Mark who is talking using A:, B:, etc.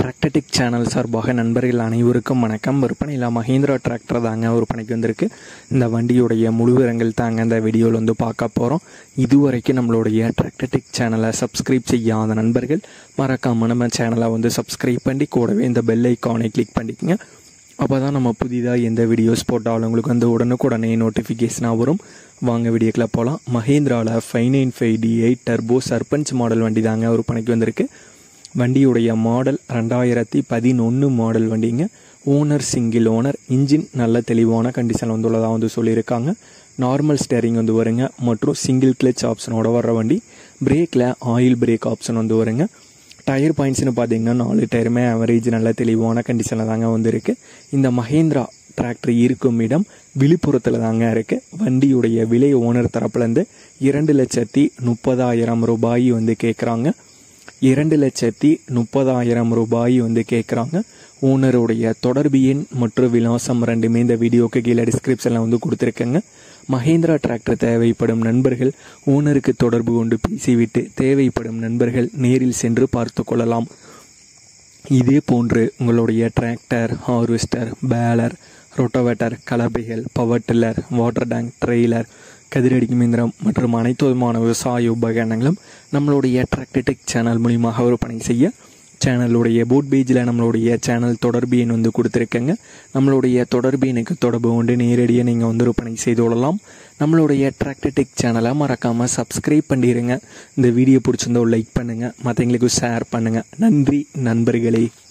A: டிராக்டடிக் channel சார்பாக நண்பர்கள் அனைவருக்கும் வணக்கம் விற்பனையில் மஹேந்திரா டிராக்டர் தாங்க விற்பனைக்கு வந்திருக்கு இந்த வண்டியுடைய முழு விவரங்கள் தாங்க இந்த வீடியோவில் வந்து பார்க்க போகிறோம் இதுவரைக்கும் நம்மளுடைய டிராக்டடிக் சேனலை சப்ஸ்கிரைப் செய்யாத நண்பர்கள் மறக்காம நம்ம சேனலை வந்து சப்ஸ்கிரைப் பண்ணி கூடவே இந்த பெல் ஐக்கானை கிளிக் பண்ணிக்கங்க அப்போ தான் நம்ம புதிதாக எந்த வீடியோஸ் போட்டாலும் உங்களுக்கு வந்து உடனுக்குடனே நோட்டிஃபிகேஷனாக வரும் வாங்க வீடியோக்கில் போகலாம் மஹேந்திராவில் five nine five D eight turbo Sarpanch model வண்டி தாங்க விற்பனைக்கு வந்திருக்கு வண்டியுடைய மாடல் ரெண்டாயிரத்தி பதினொன்று மாடல் வண்டிங்க ஓனர் சிங்கிள் ஓனர் இன்ஜின் நல்ல தெளிவான கண்டிஷன் வந்துள்ளதாக வந்து சொல்லியிருக்காங்க நார்மல் ஸ்டேரிங் வந்து வருங்க மற்றும் சிங்கிள் கிளச் ஆப்ஷனோட வர்ற வண்டி பிரேக்கில் ஆயில் பிரேக் ஆப்ஷன் வந்து வருங்க டயர் பாயிண்ட்ஸ்னு பார்த்தீங்கன்னா நாலு டயருமே ஆவரேஜ் நல்ல தெளிவான கண்டிஷனில் தாங்க வந்திருக்கு இந்த மஹேந்திரா டிராக்டர் இருக்கும் இடம் விழுப்புரத்தில் தாங்க இருக்குது வண்டியுடைய விலை ஓனர் தரப்புலேருந்து இரண்டு லட்சத்தி முப்பதாயிரம் ரூபாய் வந்து கேட்குறாங்க இரண்டு லட்சத்தி முப்பதாயிரம் ரூபாய் வந்து கேட்குறாங்க ஓனருடைய தொடர்பு எண் மற்றும் விலாசம் ரெண்டுமே இந்த வீடியோக்கு கீழே டிஸ்கிரிப்ஷனில் வந்து கொடுத்துருக்கேங்க மஹேந்திரா டிராக்டர் தேவைப்படும் நண்பர்கள் ஓனருக்கு தொடர்பு கொண்டு பேசிவிட்டு தேவைப்படும் நண்பர்கள் நேரில் சென்று பார்த்து கொள்ளலாம் இதே போன்று உங்களுடைய டிராக்டர் ஹார்வெஸ்டர் பேலர் ரொட்டோவேட்டர் கலப்பைகள் power tiller water tank trailer கதிரடிக்கும் இயந்திரம் மற்றும் அனைத்து விதமான விவசாய உபகரணங்களும் நம்மளுடைய டிராக்டர்டெக் சேனல் மூலியமாக விற்பனை செய்ய சேனலுடைய போட் பேஜில் நம்மளுடைய சேனல் தொடர்பு எண் வந்து கொடுத்துருக்கேங்க நம்மளுடைய தொடர்பு எனக்கு தொடர்பு கொண்டு நேரடியாக நீங்கள் வந்து விற்பனை செய்து கொள்ளலாம் நம்மளுடைய டிராக்டர்டெக் சேனலை மறக்காமல் சப்ஸ்கிரைப் பண்ணிடுங்க இந்த வீடியோ பிடிச்சிருந்தோ லைக் பண்ணுங்கள் மற்றவங்களுக்கு ஷேர் பண்ணுங்கள் நன்றி நண்பர்களே